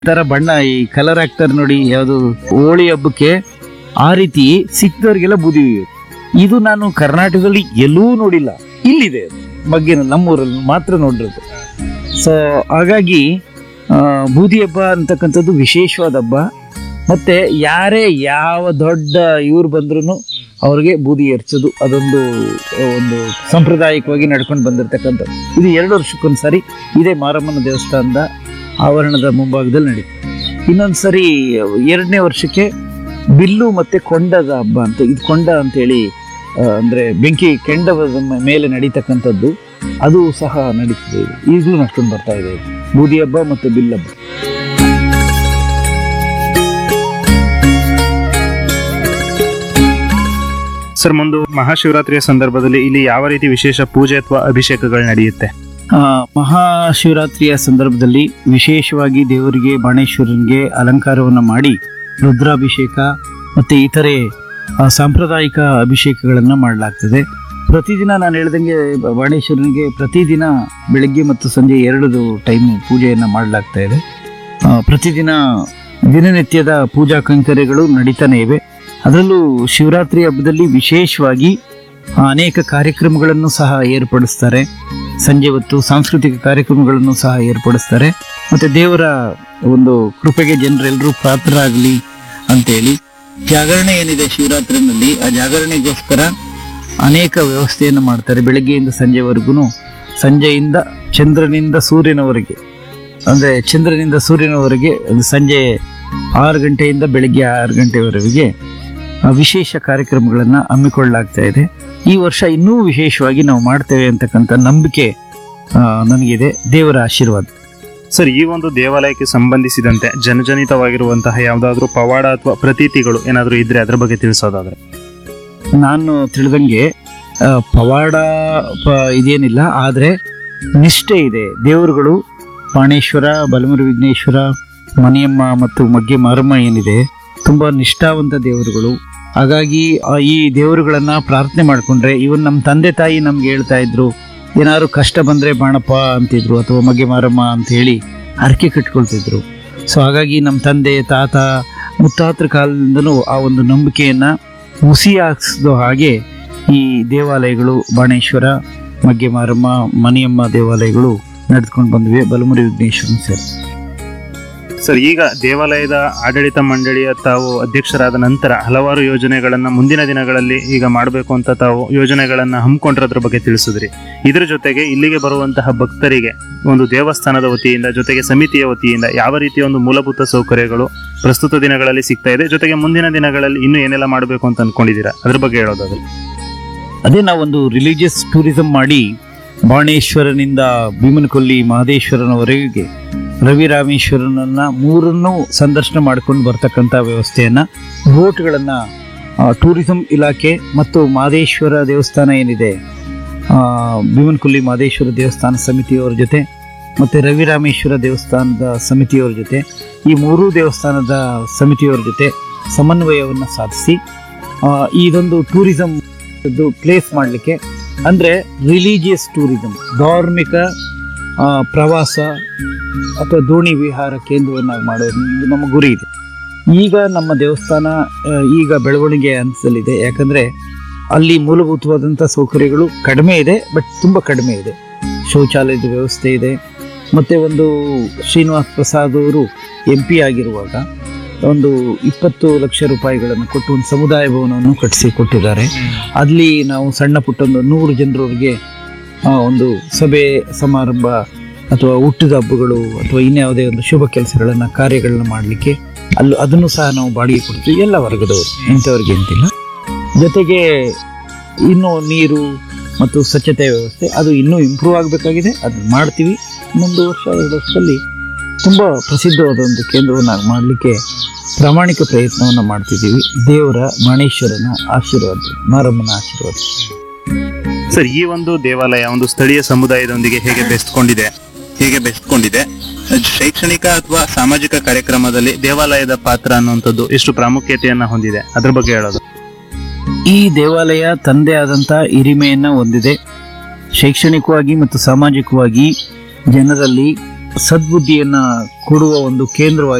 ತರ ಬಣ್ಣ ಈ ಕಲರ್ ಆಕ್ಟರ್ ನೋಡಿ ಯಾವುದು ಹೋಳಿ ಹಬ್ಬಕ್ಕೆ ಆ ರೀತಿ ಸಿಕ್ದವ್ರಿಗೆಲ್ಲ ಬೂದಿ ಒಯ್ಯೋದು. ಇದು ನಾನು ಕರ್ನಾಟಕದಲ್ಲಿ ಎಲ್ಲೂ ನೋಡಿಲ್ಲ ಇಲ್ಲಿದೆ ಅದು. ಮಗ್ಗಿನ ನಮ್ಮೂರಲ್ಲಿ ಮಾತ್ರ ನೋಡಿರೋದು ಸೊ ಹಾಗಾಗಿ ಆ, ಬೂದಿ ಹಬ್ಬ ಅಂತಕ್ಕಂಥದ್ದು ವಿಶೇಷವಾದ ಹಬ್ಬ ಮತ್ತೆ ಯಾರೇ ಯಾವ ದೊಡ್ಡ ಇವ್ರು ಬಂದ್ರು ಅವ್ರಿಗೆ ಬೂದಿ ಎರಚೋದು ಅದೊಂದು ಒಂದು ಸಾಂಪ್ರದಾಯಿಕವಾಗಿ ನಡ್ಕೊಂಡು ಬಂದಿರತಕ್ಕಂಥದ್ದು ಇದು ಎರಡು ವರ್ಷಕ್ಕೊಂದ್ಸರಿ ಇದೇ ಮಾರಮ್ಮನ ದೇವಸ್ಥಾನದ ಆವರಣದ ಮುಂಭಾಗದಲ್ಲಿ ನಡೀತದೆ ಇನ್ನೊಂದು ಸರಿ ಎರಡನೇ ವರ್ಷಕ್ಕೆ ಬಿಲ್ಲು ಮತ್ತೆ ಕೊಂಡದ ಹಬ್ಬ ಅಂತ ಇದು ಕೊಂಡ ಅಂತೇಳಿ ಆ, ಅಂದ್ರೆ ಬೆಂಕಿ ಕೆಂಡದ ಮ- ಮೇಲೆ ನಡೀತಕ್ಕಂಥದ್ದು ಅದು ಸಹ ನಡೀತದೆ ಇದು. ಈಗಲೂ ನಡ್ಕೊಂಡು ಬರ್ತಾ ಇದೆ ಇದು. ಬೂದಿ ಹಬ್ಬ ಮತ್ತು ಬಿಲ್ ಹಬ್ಬ ಸರ್ ಮುಂದೆ ಮಹಾಶಿವರಾತ್ರಿಯ ಸಂದರ್ಭದಲ್ಲಿ ಇಲ್ಲಿ ಯಾವ ರೀತಿ ವಿಶೇಷ ಪೂಜೆ ಅಥವಾ ಅಭಿಷೇಕಗಳು ನಡೆಯುತ್ತೆ ಆ, ಮಹಾಶಿವರಾತ್ರಿಯ ಸಂದರ್ಭದಲ್ಲಿ ವಿಶೇಷವಾಗಿ ದೇವರಿಗೆ ಬಾಣೇಶ್ವರನಿಗೆ ಅಲಂಕಾರವನ್ನು ಮಾಡಿ ರುದ್ರಾಭಿಷೇಕ ಮತ್ತೆ ಇತರೆ ಆ, ಸಾಂಪ್ರದಾಯಿಕ ಅಭಿಷೇಕಗಳನ್ನು ಮಾಡಲಾಗ್ತದೆ ಪ್ರತಿದಿನ ನಾನು ಹೇಳ್ದಂಗೆ ಬ- ಬಾಣೇಶ್ವರನಿಗೆ ಪ್ರತಿದಿನ ಬೆಳಗ್ಗೆ ಮತ್ತು ಸಂಜೆ ಎರಡು ಟೈಮ್ ಪೂಜೆಯನ್ನು ಮಾಡಲಾಗ್ತಾ ಇದೆ ಆ, ಪ್ರತಿದಿನ ದಿನನಿತ್ಯದ ಪೂಜಾ ಕೈಂಕರ್ಯಗಳು ನಡೀತಾನೆ ಇವೆ ಅದರಲ್ಲೂ ಶಿವರಾತ್ರಿ ಹಬ್ಬದಲ್ಲಿ ವಿಶೇಷವಾಗಿ ಆ, ಅನೇಕ ಕಾರ್ಯಕ್ರಮಗಳನ್ನು ಸಹ ಏರ್ಪಡಿಸ್ತಾರೆ ಸಂಜೆ ಹೊತ್ತು ಸಾಂಸ್ಕೃತಿಕ ಕಾರ್ಯಕ್ರಮಗಳನ್ನು ಸಹ ಏರ್ಪಡಿಸ್ತಾರೆ ಮತ್ತೆ ದೇವರ ಒಂದು ಕೃಪೆಗೆ ಜನರೆಲ್ಲರೂ ಪಾತ್ರರಾಗಲಿ ಅಂತೇಳಿ ಜಾಗರಣೆ ಏನಿದೆ ಶಿವರಾತ್ರಿನಲ್ಲಿ ಆ ಜಾಗರಣೆಗೋಸ್ಕರ ಅನೇಕ ವ್ಯವಸ್ಥೆಯನ್ನು ಮಾಡ್ತಾರೆ ಬೆಳಗ್ಗೆಯಿಂದ ಸಂಜೆವರೆಗೂ ಸಂಜೆಯಿಂದ ಚಂದ್ರನಿಂದ ಸೂರ್ಯನವರೆಗೆ ಅಂದ್ರೆ ಚಂದ್ರನಿಂದ ಸೂರ್ಯನವರೆಗೆ ಅದು ಸಂಜೆ ಆರು ಗಂಟೆಯಿಂದ ಬೆಳಗ್ಗೆ ಆರು ಗಂಟೆವರೆಗೆ ಆ, ವಿಶೇಷ ಕಾರ್ಯಕ್ರಮಗಳನ್ನು ಹಮ್ಮಿಕೊಳ್ಳಲಾಗ್ತಾ ಇದೆ ಈ ವರ್ಷ ಇನ್ನೂ ವಿಶೇಷವಾಗಿ ನಾವು ಮಾಡ್ತೇವೆ ಅಂತಕ್ಕಂಥ ನಂಬಿಕೆ ಆ, ನನಗಿದೆ ದೇವರ ಆಶೀರ್ವಾದ ಸರ್ ಈ ಒಂದು ದೇವಾಲಯಕ್ಕೆ ಸಂಬಂಧಿಸಿದಂತೆ ಜನಜನಿತವಾಗಿರುವಂತಹ ಯಾವುದಾದ್ರೂ ಪವಾಡ ಅಥವಾ ಪ್ರತೀತಿಗಳು ಏನಾದರೂ ಇದ್ರೆ ಅದ್ರ ಬಗ್ಗೆ ತಿಳಿಸೋದಾದ್ರೆ ನಾನು ತಿಳಿದಂಗೆ ಆ, ಪವಾಡ ಪ- ಇದೇನಿಲ್ಲ ಆದರೆ ನಿಷ್ಠೆ ಇದೆ ದೇವರುಗಳು ಪಾಣೇಶ್ವರ ಬಲಮುರಿ ವಿಘ್ನೇಶ್ವರ ಮನಿಯಮ್ಮ ಮತ್ತು ಮಗ್ಗೆ ಮಾರಮ್ಮ ಏನಿದೆ ತುಂಬಾ ನಿಷ್ಠಾವಂತ ದೇವರುಗಳು ಹಾಗಾಗಿ ಆ, ಈ ದೇವರುಗಳನ್ನ ಪ್ರಾರ್ಥನೆ ಮಾಡ್ಕೊಂಡ್ರೆ ಇವನ್ ನಮ್ಮ ತಂದೆ ತಾಯಿ ನಮ್ಗೆ ಹೇಳ್ತಾ ಇದ್ರು ಏನಾದ್ರು ಕಷ್ಟ ಬಂದ್ರೆ ಬಾಣಪ್ಪ ಅಂತಿದ್ರು ಅಥವಾ ಮಗೆ ಮಾರಮ್ಮ ಅಂತ ಹೇಳಿ ಹರಕೆ ಕಟ್ಕೊಳ್ತಿದ್ರು ಸೊ ಹಾಗಾಗಿ ನಮ್ಮ ತಂದೆ ತಾತ ಮುತ್ತಾತರ ಕಾಲದಿಂದಲೂ ಆ ಒಂದು ನಂಬಿಕೆಯನ್ನ ಹುಸಿ ಹಾಕ್ಸಿದ ಹಾಗೆ ಈ ದೇವಾಲಯಗಳು ಬಾಣೇಶ್ವರ ಮಗ್ಗೆ ಮಾರಮ್ಮ ಮನಿಯಮ್ಮ ದೇವಾಲಯಗಳು ನಡೆದುಕೊಂಡು ಬಂದಿವೆ ಬಲಮುರಿ ವಿಘ್ನೇಶ್ವರನ್ ಸರ್ ಸರ್ ಈಗ ದೇವಾಲಯದ ಆಡಳಿತ ಮಂಡಳಿಯ ತಾವು ಅಧ್ಯಕ್ಷರಾದ ನಂತರ ಹಲವಾರು ಯೋಜನೆಗಳನ್ನ ಮುಂದಿನ ದಿನಗಳಲ್ಲಿ ಈಗ ಮಾಡಬೇಕು ಅಂತ ತಾವು ಯೋಜನೆಗಳನ್ನ ಹಮ್ಮಿಕೊಂಡಿರೋದ್ರ ಬಗ್ಗೆ ತಿಳಿಸಿದ್ರಿ ಇದ್ರ ಜೊತೆಗೆ ಇಲ್ಲಿಗೆ ಬರುವಂತಹ ಭಕ್ತರಿಗೆ ಒಂದು ದೇವಸ್ಥಾನದ ವತಿಯಿಂದ ಜೊತೆಗೆ ಸಮಿತಿಯ ವತಿಯಿಂದ ಯಾವ ರೀತಿಯ ಒಂದು ಮೂಲಭೂತ ಸೌಕರ್ಯಗಳು ಪ್ರಸ್ತುತ ದಿನಗಳಲ್ಲಿ ಸಿಗ್ತಾ ಇದೆ ಜೊತೆಗೆ ಮುಂದಿನ ದಿನಗಳಲ್ಲಿ ಇನ್ನೂ ಏನೆಲ್ಲ ಮಾಡಬೇಕು ಅಂತ ಅನ್ಕೊಂಡಿದ್ದೀರಾ ಅದ್ರ ಬಗ್ಗೆ ಹೇಳೋದಾದ್ರೆ ಅದೇ ನಾವೊಂದು ರಿಲಿಜಿಯಸ್ ಟೂರಿಸಂ ಮಾಡಿ ಬಾಣೇಶ್ವರನಿಂದ ಭೀಮನಕೊಲ್ಲಿ ಮಹದೇಶ್ವರನವರೆಗೆ ರವಿ ರಾಮೇಶ್ವರನನ್ನ ಮೂರನ್ನು ಸಂದರ್ಶನ ಮಾಡ್ಕೊಂಡು ಬರ್ತಕ್ಕಂಥ ವ್ಯವಸ್ಥೆಯನ್ನ ಬೋಟ್ಗಳನ್ನ ಆ, ಟೂರಿಸಂ ಇಲಾಖೆ ಮತ್ತು ಮಹದೇಶ್ವರ ದೇವಸ್ಥಾನ ಏನಿದೆ ಆ, ಭೀಮನಕೊಲ್ಲಿ ಮಹದೇಶ್ವರ ದೇವಸ್ಥಾನ ಸಮಿತಿಯವರ ಜೊತೆ ಮತ್ತೆ ರವಿ ರಾಮೇಶ್ವರ ದೇವಸ್ಥಾನದ ಸಮಿತಿಯವರ ಜೊತೆ ಈ ಮೂರೂ ದೇವಸ್ಥಾನದ ಸಮಿತಿಯವರ ಜೊತೆ ಸಮನ್ವಯವನ್ನು ಸಾಧಿಸಿ ಆ, ಇದೊಂದು ಟೂರಿಸಂ ಪ್ಲೇಸ್ ಮಾಡಲಿಕ್ಕೆ ಅಂದ್ರೆ ರಿಲಿಜಿಯಸ್ ಟೂರಿಸಂ ಧಾರ್ಮಿಕ ಆ, ಪ್ರವಾಸ ಅಥವಾ ದೋಣಿ ವಿಹಾರ ಕೇಂದ್ರವನ್ನಾಗಿ ಮಾಡೋದು ಇದು ನಮ್ಮ ಗುರಿ ಇದೆ ಈಗ ನಮ್ಮ ದೇವಸ್ಥಾನ ಆ, ಈಗ ಬೆಳವಣಿಗೆ ಹಂತದಲ್ಲಿದೆ ಯಾಕಂದ್ರೆ ಅಲ್ಲಿ ಮೂಲಭೂತವಾದಂಥ ಸೌಕರ್ಯಗಳು ಕಡಿಮೆ ಇದೆ ಬಟ್ ತುಂಬ ಕಡಿಮೆ ಇದೆ ಶೌಚಾಲಯದ ವ್ಯವಸ್ಥೆ ಇದೆ ಮತ್ತೆ ಒಂದು ಶ್ರೀನಿವಾಸ್ ಪ್ರಸಾದ್ ಅವರು ಎಂ ಪಿ ಆಗಿರುವಾಗ ಒಂದು ಇಪ್ಪತ್ತು ಲಕ್ಷ ರೂಪಾಯಿಗಳನ್ನು ಕೊಟ್ಟು ಒಂದು ಸಮುದಾಯ ಭವನವನ್ನು ಕಟ್ಟಿಸಿ ಕೊಟ್ಟಿದ್ದಾರೆ ಅಲ್ಲಿ ನಾವು ಸಣ್ಣ ಪುಟ್ಟ ಒಂದು ನೂರು ಜನರವರೆಗೆ ಆ, ಒಂದು ಸಭೆ ಸಮಾರಂಭ ಅಥವಾ ಹುಟ್ಟಿದ ಹಬ್ಬಗಳು ಅಥವಾ ಇನ್ಯಾವುದೇ ಒಂದು ಶುಭ ಕೆಲಸಗಳನ್ನ ಕಾರ್ಯಗಳನ್ನ ಮಾಡಲಿಕ್ಕೆ ಅಲ್ಲಿ ಅದನ್ನು ಸಹ ನಾವು ಬಾಡಿಗೆ ಕೊಡ್ತೀವಿ ಎಲ್ಲ ವರ್ಗದವರು ಇಂಥವ್ರಿಗೆ ಅಂತಿಲ್ಲ ಜೊತೆಗೆ ಇನ್ನು ನೀರು ಮತ್ತು ಸ್ವಚ್ಛತೆ ವ್ಯವಸ್ಥೆ ಅದು ಇನ್ನೂ ಇಂಪ್ರೂವ್ ಆಗಬೇಕಾಗಿದೆ ಅದನ್ನ ಮಾಡ್ತೀವಿ ಇನ್ನೊಂದು ವರ್ಷ ಎರಡು ವರ್ಷದಲ್ಲಿ ತುಂಬ ಪ್ರಸಿದ್ಧವಾದ ಒಂದು ಕೇಂದ್ರವನ್ನಾಗಿ ಮಾಡಲಿಕ್ಕೆ ಪ್ರಾಮಾಣಿಕ ಪ್ರಯತ್ನವನ್ನು ಮಾಡ್ತಿದ್ದೀವಿ ದೇವರ ಮಾಣೇಶ್ವರನ ಆಶೀರ್ವಾದ ಮಾರಮ್ಮನ ಆಶೀರ್ವಾದ ಸರ್ ಈ ಒಂದು ದೇವಾಲಯ ಒಂದು ಸ್ಥಳೀಯ ಸಮುದಾಯದೊಂದಿಗೆ ಹೇಗೆ ಬೆಸ್ತ್ಕೊಂಡಿದೆ ಹೇಗೆ ಬೆಸ್ತ್ಕೊಂಡಿದೆ ಶೈಕ್ಷಣಿಕ ಅಥವಾ ಸಾಮಾಜಿಕ ಕಾರ್ಯಕ್ರಮದಲ್ಲಿ ದೇವಾಲಯದ ಪಾತ್ರ ಅನ್ನುವಂಥದ್ದು ಎಷ್ಟು ಪ್ರಾಮುಖ್ಯತೆಯನ್ನ ಹೊಂದಿದೆ ಅದ್ರ ಬಗ್ಗೆ ಹೇಳೋದು ಈ ದೇವಾಲಯ ತಂದೆ ಆದಂಥ ಹಿರಿಮೆಯನ್ನ ಹೊಂದಿದೆ ಶೈಕ್ಷಣಿಕವಾಗಿ ಮತ್ತು ಸಾಮಾಜಿಕವಾಗಿ ಜನರಲ್ಲಿ ಸದ್ಬುದ್ಧಿಯನ್ನ ಕೊಡುವ ಒಂದು ಕೇಂದ್ರವಾಗಿ